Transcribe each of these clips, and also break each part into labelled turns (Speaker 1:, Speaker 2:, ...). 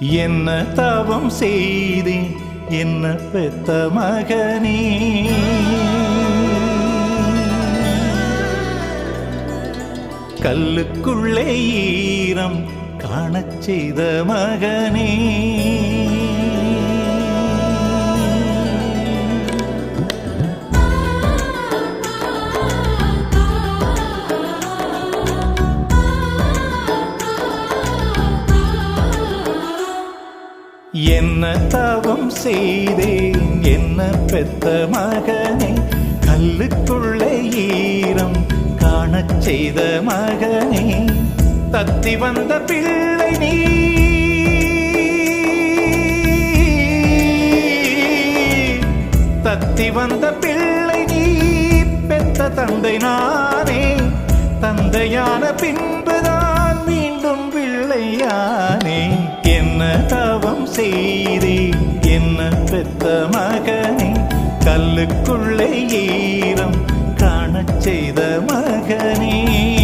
Speaker 1: என்ன தவம் செய்தேன் என்ன பெத்த மகனே கல்லுக்குள்ளே ஈரம் காணச் செய்த மகனே என்ன தவம் செய்தேன் என்ன பெத்த மகனே கல்லுக்குள்ளே ஈரம் காணச் செய்த மகனே தத்தி வந்த பிள்ளை நீ தத்தி வந்த பிள்ளை நீ பெத்த தந்தை நானே தந்தையான பின்புதான் மீண்டும் பிள்ளையானே என்ன தவம் செய்தேன் என்ன பெத்த மகனே கல்லுக்குள்ளே ஈரம் காணச் செய்த மகனே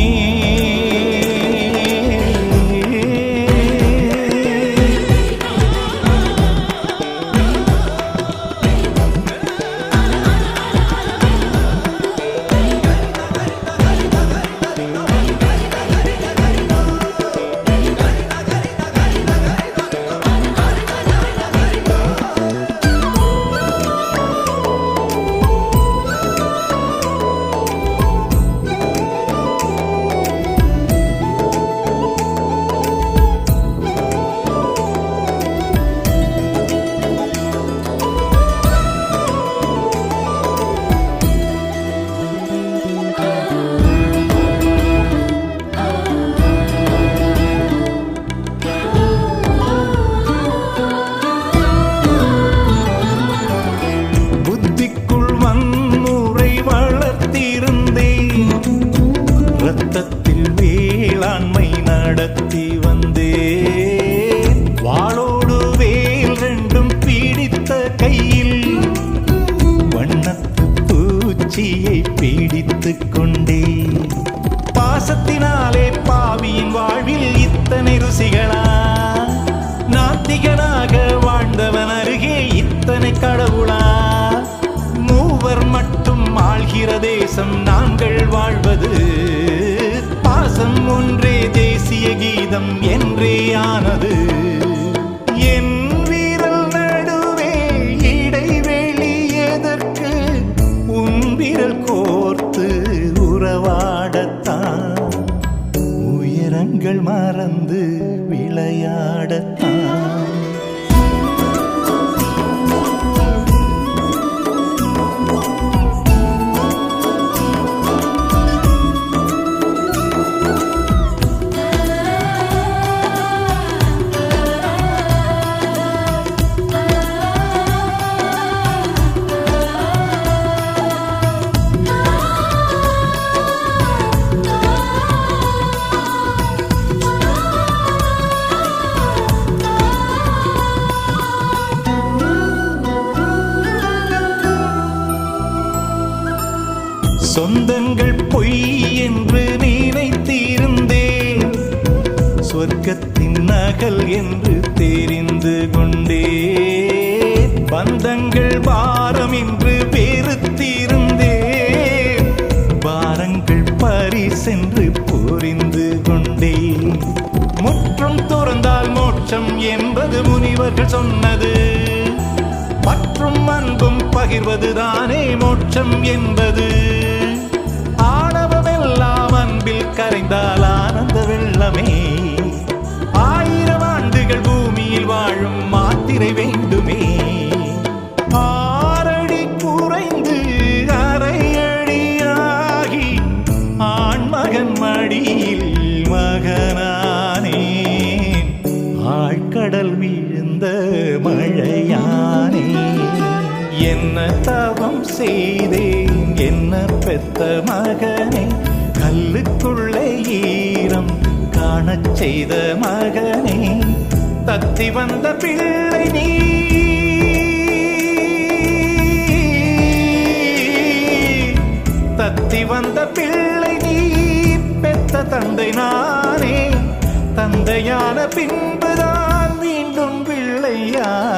Speaker 1: புத்திக்குள் வன்முறை வளர்த்திருந்தேன் ரத்தத்தில் வேளாண்மை நடத்தி வந்தேன் வாளோடு வேல் ரெண்டும் பீடித்த கையில் வண்ணத்து பூச்சியை பீடித்துக் கொண்டே பாசத்தினாலே பாவியின் வாழ்வில் இத்தனை ருசிகளா நாத்திகனாக வாழ்ந்தவன் அருகே இத்தனை கடவுளா மூவர் மட்டும் ஆள்கிற தேசம் நாங்கள் வாழ்வது பாசம் ஒன்றே தேசிய கீதம் என்றே ஆனது என் வீரல் நடுவே இடைவெளி எதற்கு உன் விரல் கோர்த்து உறவாடத்தான் உயரங்கள் மறந்து விளையாடத்தான் சொந்தங்கள் பொய் என்று நினைத்திருந்தேன் சொர்க்கத்தின் நகல் என்று தெரிந்து கொண்டே பந்தங்கள் பாரம் என்று வெறுத்திருந்தேன் பாரங்கள் பரிசென்று புரிந்து கொண்டே முற்றும் துறந்தால் மோட்சம் என்பது முனிவர்கள் சொன்னது மற்றும் அன்பும் பகிர்வதுதானே மோட்சம் என்பது ஆணவமெல்லாம் அன்பில் கரைந்தால் ஆனந்த வெள்ளமே ஆயிரம் ஆண்டுகள் பூமியில் வாழும் மாத்திரை வேண்டுமே ஆறடி குறைந்து அரையடியாகி ஆண்மகன் மடியில் மகனானேன் ஆழ்கடல் விழுந்த மழையானே என்ன தவம் செய்தேன் என்ன பெத்த மகனே கல்லுக்குள்ளே ஈரம் காணச் செய்த மகனே தத்தி வந்த பிள்ளை நீ தத்தி வந்த பிள்ளை நீ பெத்த தந்தை நானே தந்தையான பின்புதான் மீண்டும் ஐயா